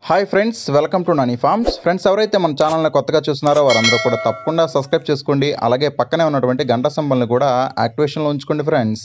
hi friends welcome to Nani farms friends ఎవరైతే మన ఛానల్ని కొత్తగా చూస్తున్నారో వారందరూ కూడా తప్పకుండా సబ్స్క్రైబ్ చేసుకోండి అలాగే పక్కనే ఉన్నటువంటి గంట సింబల్ని కూడా యాక్టివేషన్లో ఉంచుకోండి ఫ్రెండ్స్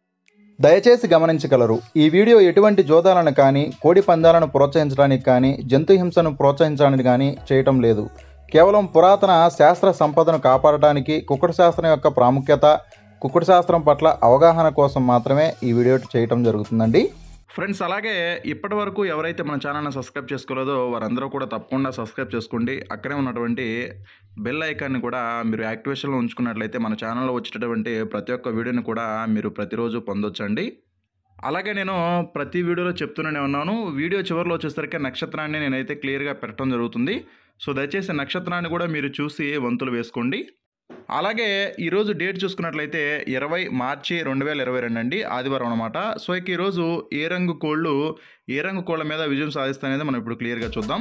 దయచేసి గమనించగలరు ఈ వీడియో ఎటువంటి జోదాలను కానీ కోడి పందాలను ప్రోత్సహించడానికి కానీ జంతు హింసను ప్రోత్సహించడానికి కానీ చేయటం లేదు కేవలం పురాతన శాస్త్ర సంపదను కాపాడటానికి కుక్కుడు శాస్త్రం యొక్క ప్రాముఖ్యత కుక్కుడు శాస్త్రం పట్ల అవగాహన కోసం మాత్రమే ఈ వీడియో చేయటం జరుగుతుందండి ఫ్రెండ్స్ అలాగే ఇప్పటి వరకు ఎవరైతే మన ఛానల్ని సబ్స్క్రైబ్ చేసుకోలేదో వారందరూ కూడా తప్పకుండా సబ్స్క్రైబ్ చేసుకోండి అక్కడే ఉన్నటువంటి బెల్ ఐకాన్ని కూడా మీరు యాక్టివేషన్లో ఉంచుకున్నట్లయితే మన ఛానల్లో వచ్చేటటువంటి ప్రతి ఒక్క వీడియోని కూడా మీరు ప్రతిరోజు పొందొచ్చండి అలాగే నేను ప్రతి వీడియోలో చెప్తూనే ఉన్నాను వీడియో చివరిలో వచ్చేసరికి నక్షత్రాన్ని నేనైతే క్లియర్గా పెట్టడం జరుగుతుంది సో దయచేసి నక్షత్రాన్ని కూడా మీరు చూసి వంతులు వేసుకోండి అలాగే ఈరోజు డేట్ చూసుకున్నట్లయితే ఇరవై మార్చి రెండు వేల ఇరవై రెండు అండి ఆదివారం అనమాట సో ఇక ఈరోజు ఏ రంగు కోళ్ళు ఏ రంగు కోళ్ళ మీద విజయం సాధిస్తాయనేది మనం ఇప్పుడు క్లియర్గా చూద్దాం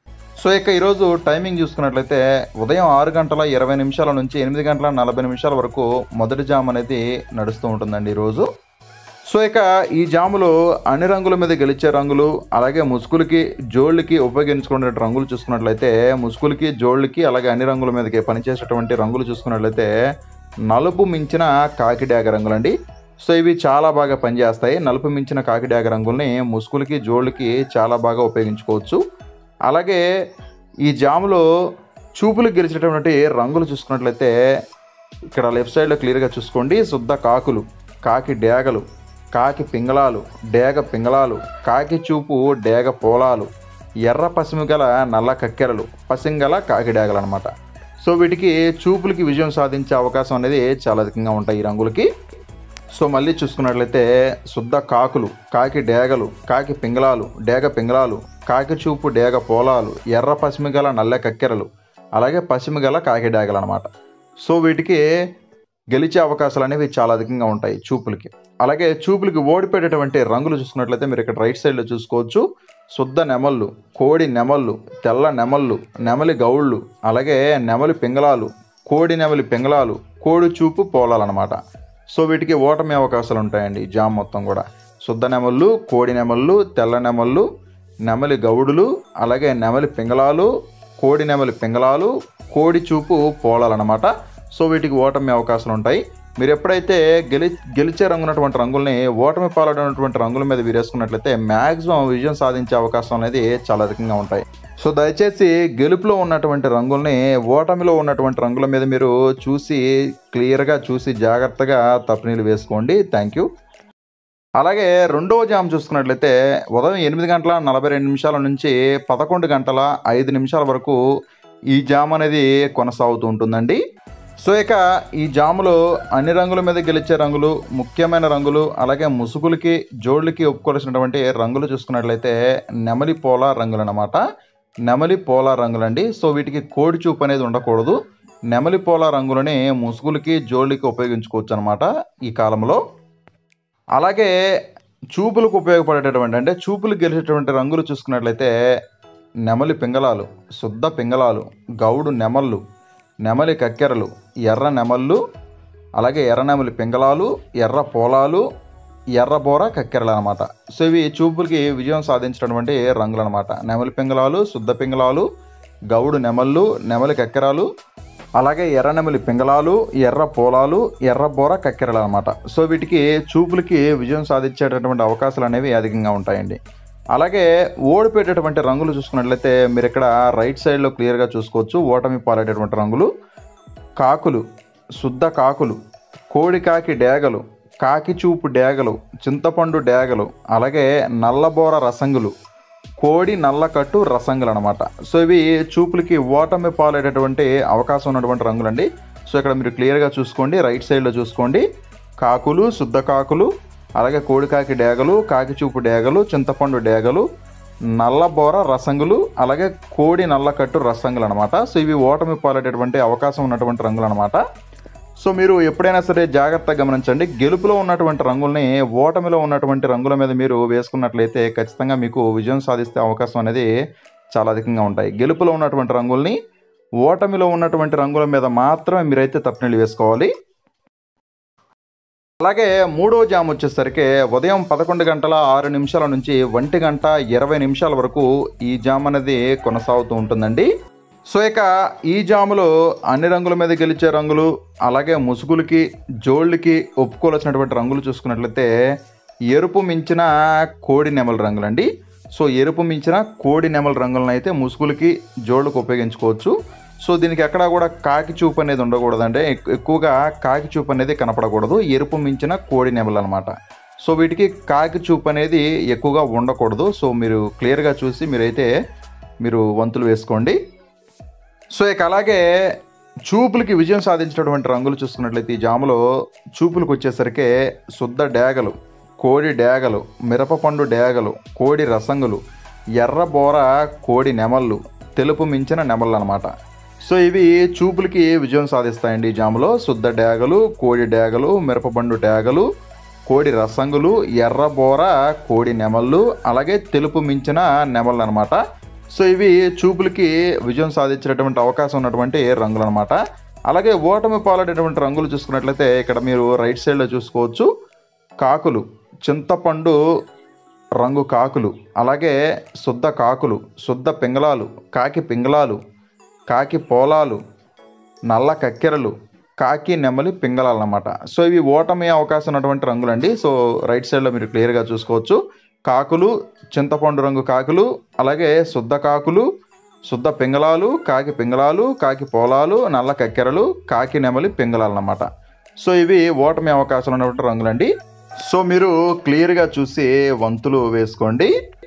సో ఇక ఈరోజు టైమింగ్ చూసుకున్నట్లయితే ఉదయం ఆరు గంటల ఇరవై నిమిషాల నుంచి ఎనిమిది గంటల నలభై నిమిషాల వరకు మొదటి జామ్ అనేది నడుస్తూ ఉంటుందండి ఈరోజు సో ఇక ఈ జాములో అన్ని రంగుల మీద గెలిచే రంగులు అలాగే ముసుగులకి జోళ్ళకి ఉపయోగించుకునే రంగులు చూసుకున్నట్లయితే ముసుగులకి జోళ్ళకి అలాగే అన్ని రంగుల మీదకి పనిచేసేటువంటి రంగులు చూసుకున్నట్లయితే నలుపు మించిన కాకిడాగ రంగులండి సో ఇవి చాలా బాగా పనిచేస్తాయి నలుపు మించిన కాకిడాగ రంగుల్ని ముసుగులకి జోళ్ళకి చాలా బాగా ఉపయోగించుకోవచ్చు అలాగే ఈ జాములో చూపులు గెలిచేటటువంటి రంగులు చూసుకున్నట్లయితే ఇక్కడ లెఫ్ట్ సైడ్లో క్లియర్గా చూసుకోండి శుద్ధ కాకులు కాకి డేగలు కాకి పింగళాలు డేగ పింగళాలు కాకి చూపు డేగ పోలాలు ఎర్ర పసిమి గల నల్ల కక్కెరలు పసింగల కాకి డేగలు అనమాట సో వీటికి చూపులకి విజయం సాధించే అవకాశం అనేది చాలా అధికంగా ఉంటాయి ఈ రంగులకి సో మళ్ళీ చూసుకున్నట్లయితే శుద్ధ కాకులు కాకి డేగలు కాకి పింగళాలు డేగ పింగళాలు కాకి చూపు డేగ పోలాలు ఎర్ర పసిమి గల నల్ల కక్కెరలు అలాగే పసిమి గల కాకి డేగలు అనమాట సో వీటికి గెలిచే అవకాశాలు అనేవి చాలా అధికంగా ఉంటాయి చూపులకి అలాగే చూపులకి ఓడిపోయేటటువంటి రంగులు చూసుకున్నట్లయితే మీరు ఇక్కడ రైట్ సైడ్లో చూసుకోవచ్చు శుద్ధ నెమళ్ళు కోడి నెమళ్ళు తెల్ల నెమళ్ళు నెమలి గౌళ్ళు అలాగే నెమలి పింగళాలు కోడి నెమలి పింగళాలు కోడి చూపు పోలాలన్నమాట సో వీటికి ఓటమి అవకాశాలు ఉంటాయండి ఈ జామ్ మొత్తం కూడా శుద్ధ నెమళ్ళు కోడి నెమళ్ళు తెల్ల నెమళ్ళు నెమలి గౌడులు అలాగే నెమలి పింగళాలు కోడి నెమలి పింగళాలు కోడి చూపు పోలాలన్నమాట సో వీటికి ఓటమి అవకాశాలు ఉంటాయి మీరు ఎప్పుడైతే గెలి గెలిచే రంగున్నటువంటి రంగుల్ని ఓటమి పాలైనటువంటి రంగుల మీద వీరేసుకున్నట్లయితే మ్యాక్సిమం విజయం సాధించే అవకాశం అనేది చాలా అధికంగా ఉంటాయి సో దయచేసి గెలుపులో ఉన్నటువంటి రంగుల్ని ఓటమిలో ఉన్నటువంటి రంగుల మీద మీరు చూసి క్లియర్గా చూసి జాగ్రత్తగా తప్పనీళ్ళు వేసుకోండి థ్యాంక్ యూ అలాగే రెండవ జామ్ చూసుకున్నట్లయితే ఉదయం ఎనిమిది గంటల నలభై రెండు నిమిషాల నుంచి పదకొండు గంటల ఐదు నిమిషాల వరకు ఈ జామ్ అనేది కొనసాగుతూ ఉంటుందండి సో ఇక ఈ జాములో అన్ని రంగుల మీద గెలిచే రంగులు ముఖ్యమైన రంగులు అలాగే ముసుగులకి జోళ్ళకి ఒప్పుకోవాల్సినటువంటి రంగులు చూసుకున్నట్లయితే నెమలి పోలా రంగులు అనమాట నెమలి పోలా రంగులండి సో వీటికి కోడి చూపు అనేది ఉండకూడదు నెమలి పోలా రంగులని ముసుగులకి జోళ్ళకి ఉపయోగించుకోవచ్చు అనమాట ఈ కాలంలో అలాగే చూపులకు ఉపయోగపడేటటువంటి అంటే చూపులు గెలిచేటువంటి రంగులు చూసుకున్నట్లయితే నెమలి పింగళాలు శుద్ధ పింగళాలు గౌడు నెమళ్ళు నెమలి కక్కెరలు ఎర్ర నెమళ్ళు అలాగే ఎర్ర నెమలి పింగళాలు ఎర్ర పోలాలు ఎర్ర బోర కక్కెరలు అనమాట సో ఇవి చూపులకి విజయం సాధించినటువంటి రంగులు అనమాట నెమలి పింగళాలు శుద్ధ పింగళాలు గౌడు నెమళ్ళు నెమలి కక్కెరాలు అలాగే ఎర్ర నెమలి పింగళాలు ఎర్ర పోలాలు ఎర్ర బోర కక్కెరలు అనమాట సో వీటికి చూపులకి విజయం సాధించేటటువంటి అవకాశాలు అనేవి అధికంగా ఉంటాయండి అలాగే ఓడిపోయేటటువంటి రంగులు చూసుకున్నట్లయితే మీరు ఇక్కడ రైట్ సైడ్లో క్లియర్గా చూసుకోవచ్చు ఓటమి పాలేటటువంటి రంగులు కాకులు శుద్ధ కాకులు కోడి కాకి డేగలు కాకి చూపు డేగలు చింతపండు డేగలు అలాగే నల్లబోర రసంగులు కోడి నల్లకట్టు రసంగులు అనమాట సో ఇవి చూపులకి ఓటమి పాలేటటువంటి అవకాశం ఉన్నటువంటి రంగులండి సో ఇక్కడ మీరు క్లియర్గా చూసుకోండి రైట్ సైడ్లో చూసుకోండి కాకులు శుద్ధ కాకులు అలాగే కోడికాకి డేగలు కాకి చూపు డేగలు చింతపండు డేగలు నల్లబోర రసంగులు అలాగే కోడి నల్లకట్టు రసంగులు అనమాట సో ఇవి ఓటమి పాలేటటువంటి అవకాశం ఉన్నటువంటి రంగులు అనమాట సో మీరు ఎప్పుడైనా సరే జాగ్రత్తగా గమనించండి గెలుపులో ఉన్నటువంటి రంగుల్ని ఓటమిలో ఉన్నటువంటి రంగుల మీద మీరు వేసుకున్నట్లయితే ఖచ్చితంగా మీకు విజయం సాధిస్తే అవకాశం అనేది చాలా అధికంగా ఉంటాయి గెలుపులో ఉన్నటువంటి రంగుల్ని ఓటమిలో ఉన్నటువంటి రంగుల మీద మాత్రమే మీరైతే తప్పనీళ్ళు వేసుకోవాలి అలాగే మూడో జామ్ వచ్చేసరికి ఉదయం పదకొండు గంటల ఆరు నిమిషాల నుంచి ఒంటి గంట ఇరవై నిమిషాల వరకు ఈ జామ్ అనేది కొనసాగుతూ ఉంటుందండి సో ఇక ఈ జాములో అన్ని రంగుల మీద గెలిచే రంగులు అలాగే ముసుగులకి జోళ్ళకి ఒప్పుకోవాల్సినటువంటి రంగులు చూసుకున్నట్లయితే ఎరుపు మించిన కోడి నెమల రంగులండి సో ఎరుపు మించిన కోడి నెమల రంగులను అయితే ముసుగులకి జోళ్ళకు ఉపయోగించుకోవచ్చు సో దీనికి ఎక్కడా కూడా కాకి చూపు అనేది ఉండకూడదు అంటే ఎక్కువగా కాకి చూపు అనేది కనపడకూడదు ఎరుపు మించిన కోడి నెమలు అనమాట సో వీటికి కాకి చూపు అనేది ఎక్కువగా ఉండకూడదు సో మీరు క్లియర్గా చూసి మీరైతే మీరు వంతులు వేసుకోండి సో ఇక అలాగే చూపులకి విజయం సాధించినటువంటి రంగులు చూసుకున్నట్లయితే ఈ జాములో చూపులకు వచ్చేసరికి శుద్ధ డేగలు కోడి డేగలు మిరపపండు డేగలు కోడి రసంగులు ఎర్ర బోర కోడి నెమళ్ళు తెలుపు మించిన నెమళ్ళు అనమాట సో ఇవి చూపులకి విజయం సాధిస్తాయండి ఈ జాములో శుద్ధ డేగలు కోడి డేగలు మిరపపండు డేగలు కోడి రసంగులు ఎర్ర బోర కోడి నెమళ్ళు అలాగే తెలుపు మించిన నెమళ్ళు అనమాట సో ఇవి చూపులకి విజయం సాధించేటటువంటి అవకాశం ఉన్నటువంటి రంగులు అనమాట అలాగే ఓటమి పాలైనటువంటి రంగులు చూసుకున్నట్లయితే ఇక్కడ మీరు రైట్ సైడ్లో చూసుకోవచ్చు కాకులు చింతపండు రంగు కాకులు అలాగే శుద్ధ కాకులు శుద్ధ పింగళాలు కాకి పింగళాలు కాకి పోలాలు నల్ల కక్కెరలు కాకి నెమలి పింగళాలు అన్నమాట సో ఇవి ఓటమి అవకాశం ఉన్నటువంటి రంగులండి సో రైట్ సైడ్లో మీరు క్లియర్గా చూసుకోవచ్చు కాకులు చింతపండు రంగు కాకులు అలాగే శుద్ధ కాకులు శుద్ధ పింగళాలు కాకి పింగళాలు కాకి పోలాలు నల్ల కక్కెరలు కాకి నెమలి పింగళాలు అన్నమాట సో ఇవి ఓటమి అవకాశం ఉన్నటువంటి రంగులండి సో మీరు క్లియర్గా చూసి వంతులు వేసుకోండి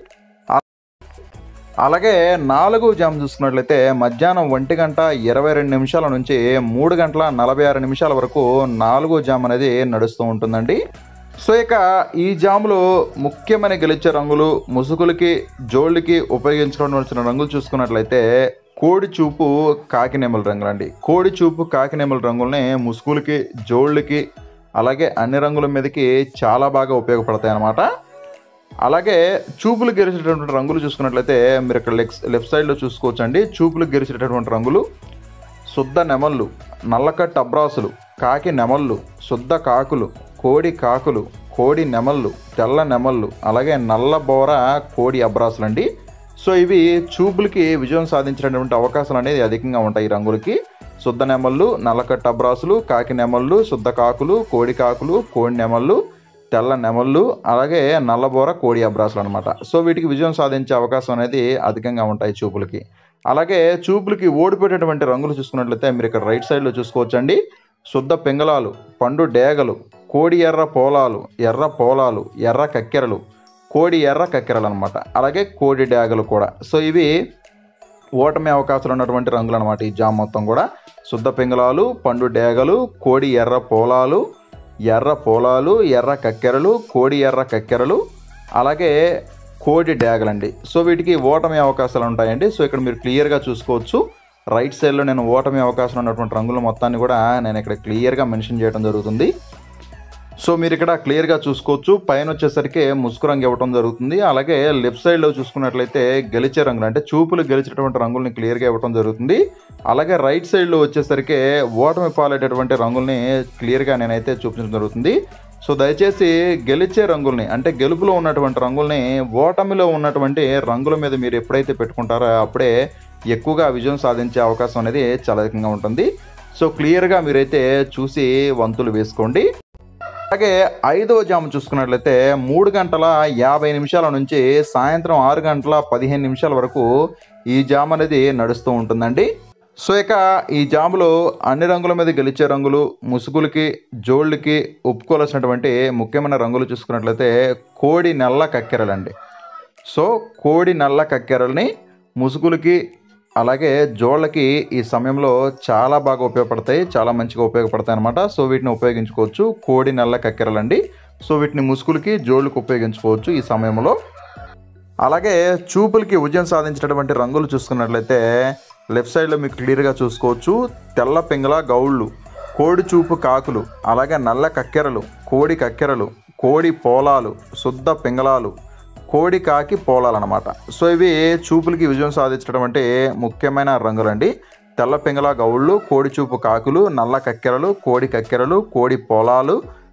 అలాగే నాలుగు జామ్ చూసుకున్నట్లయితే మధ్యాహ్నం ఒంటి గంట ఇరవై రెండు నిమిషాల నుంచి మూడు గంటల నలభై ఆరు నిమిషాల వరకు నాలుగో జామ్ అనేది నడుస్తూ ఉంటుందండి సో ఇక ఈ జాములో ముఖ్యమైన గెలిచే రంగులు ముసుగులకి జోళ్ళకి ఉపయోగించుకోవాల్సిన రంగులు చూసుకున్నట్లయితే కోడి చూపు కాకినెమల రంగులండి కోడి చూపు కాకినెమల రంగుల్ని ముసుగులకి జోళ్ళకి అలాగే అన్ని రంగుల మీదకి చాలా బాగా ఉపయోగపడతాయి అన్నమాట అలాగే చూపులు గెలిచేటటువంటి రంగులు చూసుకున్నట్లయితే మీరు ఇక్కడ లెఫ్ట్ లెఫ్ట్ సైడ్లో చూసుకోవచ్చండి చూపులు గెలిచేటటువంటి రంగులు శుద్ధ నెమళ్ళు నల్లకట్ట అబ్రాసులు కాకి నెమళ్ళు శుద్ధ కాకులు కోడి కాకులు కోడి నెమళ్ళు తెల్ల నెమళ్ళు అలాగే నల్ల బోర కోడి అబ్రాసులు అండి సో ఇవి చూపులకి విజయం సాధించినటువంటి అవకాశాలు అనేది అధికంగా ఉంటాయి ఈ రంగులకి శుద్ధ నెమళ్ళు నల్లకట్ట అబ్రాసులు కాకి నెమళ్ళు శుద్ధ కాకులు కోడి కాకులు కోడి నెమళ్ళు తెల్ల నెమళ్ళు అలాగే నల్లబోర కోడి అబ్రాసులు అనమాట సో వీటికి విజయం సాధించే అవకాశం అనేది అధికంగా ఉంటాయి చూపులకి అలాగే చూపులకి ఓడిపోయేటటువంటి రంగులు చూసుకున్నట్లయితే మీరు ఇక్కడ రైట్ సైడ్లో చూసుకోవచ్చండి శుద్ధ పింగళాలు పండు డేగలు కోడి ఎర్ర పోలాలు ఎర్ర పోలాలు ఎర్ర కక్కెరలు కోడి ఎర్ర కక్కెరలు అనమాట అలాగే కోడి డేగలు కూడా సో ఇవి ఓటమి అవకాశాలు ఉన్నటువంటి రంగులు అనమాట ఈ జామ్ మొత్తం కూడా శుద్ధ పింగళాలు పండు డేగలు కోడి ఎర్ర పోలాలు ఎర్ర పోలాలు ఎర్ర కక్కెరలు కోడి ఎర్ర కక్కెరలు అలాగే కోడి డేగలండి సో వీటికి ఓటమి అవకాశాలు ఉంటాయండి సో ఇక్కడ మీరు క్లియర్గా చూసుకోవచ్చు రైట్ సైడ్లో నేను ఓటమి అవకాశం ఉన్నటువంటి రంగుల మొత్తాన్ని కూడా నేను ఇక్కడ క్లియర్గా మెన్షన్ చేయడం జరుగుతుంది సో మీరు ఇక్కడ క్లియర్గా చూసుకోవచ్చు పైన వచ్చేసరికి ముసుగు రంగు ఇవ్వడం జరుగుతుంది అలాగే లెఫ్ట్ సైడ్లో చూసుకున్నట్లయితే గెలిచే రంగులు అంటే చూపులు గెలిచేటటువంటి రంగుల్ని క్లియర్గా ఇవ్వడం జరుగుతుంది అలాగే రైట్ సైడ్లో వచ్చేసరికి ఓటమి పాలేటటువంటి రంగుల్ని క్లియర్గా నేనైతే చూపించడం జరుగుతుంది సో దయచేసి గెలిచే రంగుల్ని అంటే గెలుపులో ఉన్నటువంటి రంగుల్ని ఓటమిలో ఉన్నటువంటి రంగుల మీద మీరు ఎప్పుడైతే పెట్టుకుంటారో అప్పుడే ఎక్కువగా విజయం సాధించే అవకాశం అనేది చాలా అధికంగా ఉంటుంది సో క్లియర్గా మీరైతే చూసి వంతులు వేసుకోండి అలాగే ఐదవ జాము చూసుకున్నట్లయితే మూడు గంటల యాభై నిమిషాల నుంచి సాయంత్రం ఆరు గంటల పదిహేను నిమిషాల వరకు ఈ జామ్ అనేది నడుస్తూ ఉంటుందండి సో ఇక ఈ జాములో అన్ని రంగుల మీద గెలిచే రంగులు ముసుగులకి జోళ్ళకి ఒప్పుకోవాల్సినటువంటి ముఖ్యమైన రంగులు చూసుకున్నట్లయితే కోడి నల్ల కక్కెరలండి సో కోడి నల్ల కక్కెరల్ని ముసుగులకి అలాగే జోళ్ళకి ఈ సమయంలో చాలా బాగా ఉపయోగపడతాయి చాలా మంచిగా ఉపయోగపడతాయి అనమాట సో వీటిని ఉపయోగించుకోవచ్చు కోడి నల్ల కక్కెరలండి సో వీటిని ముసుగులకి జోళ్ళకి ఉపయోగించుకోవచ్చు ఈ సమయంలో అలాగే చూపులకి విజయం సాధించినటువంటి రంగులు చూసుకున్నట్లయితే లెఫ్ట్ సైడ్లో మీకు క్లియర్గా చూసుకోవచ్చు తెల్ల పింగళ గౌళ్ళు కోడి చూపు కాకులు అలాగే నల్ల కక్కెరలు కోడి కక్కెరలు కోడి పోలాలు శుద్ధ పింగళాలు కోడి కాకి పోలాలు అనమాట సో ఇవి చూపులకి విజయం సాధించడం అంటే ముఖ్యమైన రంగులండి తెల్ల పింగళ గౌళ్ళు కోడి చూపు కాకులు నల్ల కక్కెరలు కోడి కక్కెరలు కోడి పోలాలు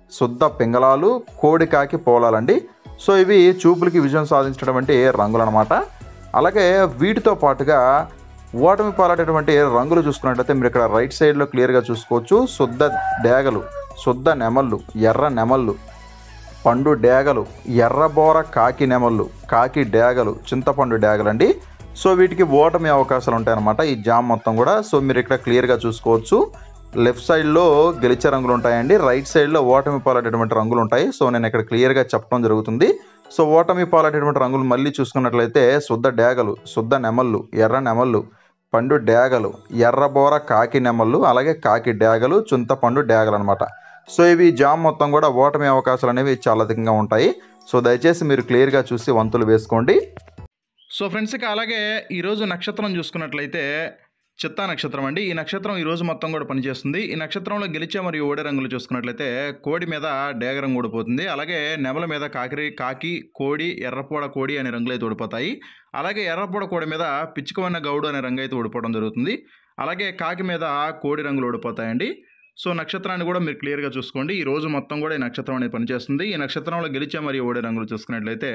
శుద్ధ పింగళాలు కోడి కాకి పోలాలండి సో ఇవి చూపులకి విజయం సాధించినటువంటి రంగులు అనమాట అలాగే వీటితో పాటుగా ఓటమి పాలటటువంటి రంగులు చూసుకున్నట్లయితే మీరు ఇక్కడ రైట్ సైడ్లో క్లియర్గా చూసుకోవచ్చు శుద్ధ డేగలు శుద్ధ నెమళ్ళు ఎర్ర నెమళ్ళు పండు డేగలు ఎర్రబోర కాకి నెమళ్ళు కాకి డేగలు చింతపండు డేగలండి సో వీటికి ఓటమి అవకాశాలు ఉంటాయన్నమాట ఈ జామ్ మొత్తం కూడా సో మీరు ఇక్కడ క్లియర్గా చూసుకోవచ్చు లెఫ్ట్ సైడ్లో గెలిచే రంగులు ఉంటాయండి రైట్ సైడ్లో ఓటమి పాలటటువంటి రంగులు ఉంటాయి సో నేను ఇక్కడ క్లియర్గా చెప్పడం జరుగుతుంది సో ఓటమి పాలటటువంటి రంగులు మళ్ళీ చూసుకున్నట్లయితే శుద్ధ డేగలు శుద్ధ నెమళ్ళు ఎర్ర నెమళ్ళు పండు డేగలు ఎర్రబోర కాకి నెమళ్ళు అలాగే కాకి డేగలు చింతపండు డేగలు అనమాట సో ఇవి జామ్ మొత్తం కూడా ఓటమి అవకాశాలు అనేవి చాలా అధికంగా ఉంటాయి సో దయచేసి మీరు క్లియర్గా చూసి వంతులు వేసుకోండి సో ఫ్రెండ్స్ ఇక అలాగే ఈరోజు నక్షత్రం చూసుకున్నట్లయితే చిత్తా నక్షత్రం అండి ఈ నక్షత్రం ఈ రోజు మొత్తం కూడా పనిచేస్తుంది ఈ నక్షత్రంలో గెలిచే మరియు ఓడే రంగులు చూసుకున్నట్లయితే కోడి మీద డేగ రంగు ఊడిపోతుంది అలాగే నెమల మీద కాకిరి కాకి కోడి ఎర్రపోడ కోడి అనే రంగులు అయితే ఊడిపోతాయి అలాగే ఎర్రపోడ కోడి మీద పిచ్చుకవన్న గౌడు అనే రంగు అయితే ఊడిపోవడం జరుగుతుంది అలాగే కాకి మీద కోడి రంగులు ఊడిపోతాయండి సో నక్షత్రాన్ని కూడా మీరు క్లియర్గా చూసుకోండి ఈ రోజు మొత్తం కూడా ఈ నక్షత్రం అనేది పనిచేస్తుంది ఈ నక్షత్రంలో గెలిచే మరియు ఓడే రంగులు చూసుకున్నట్లయితే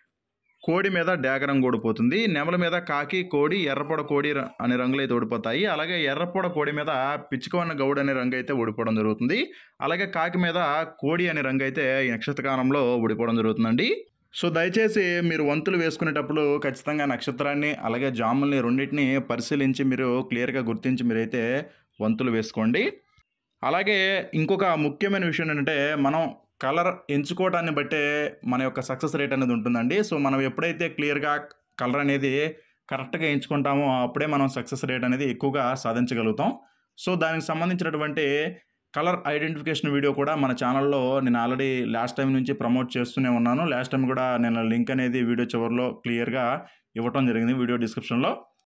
కోడి మీద డాగ రంగు ఓడిపోతుంది నెమల మీద కాకి కోడి ఎర్రపొడ కోడి ర- అనే రంగులు అయితే ఓడిపోతాయి అలాగే ఎర్రపొడ కోడి మీద పిచ్చుకవన్న గౌడ్ అనే రంగు అయితే ఓడిపోవడం జరుగుతుంది అలాగే కాకి మీద కోడి అనే రంగు అయితే ఈ నక్షత్రకాలంలో ఓడిపోవడం జరుగుతుందండి సో దయచేసి మీరు వంతులు వేసుకునేటప్పుడు ఖచ్చితంగా నక్షత్రాన్ని అలాగే జాముల్ని రెండింటిని పరిశీలించి మీరు క్లియర్గా గుర్తించి మీరైతే వంతులు వేసుకోండి అలాగే ఇంకొక ముఖ్యమైన విషయం ఏంటంటే మనం కలర్ ఎంచుకోవడాన్ని బట్టే మన యొక్క సక్సెస్ రేట్ అనేది ఉంటుందండి సో మనం ఎప్పుడైతే క్లియర్గా కలర్ అనేది కరెక్ట్గా ఎంచుకుంటామో అప్పుడే మనం సక్సెస్ రేట్ అనేది ఎక్కువగా సాధించగలుగుతాం సో దానికి సంబంధించినటువంటి కలర్ ఐడెంటిఫికేషన్ వీడియో కూడా మన ఛానల్లో నేను ఆల్రెడీ లాస్ట్ టైం నుంచి ప్రమోట్ చేస్తూనే ఉన్నాను లాస్ట్ టైం కూడా నేను లింక్ అనేది వీడియో చివరిలో క్లియర్గా ఇవ్వటం జరిగింది వీడియో డిస్క్రిప్షన్లో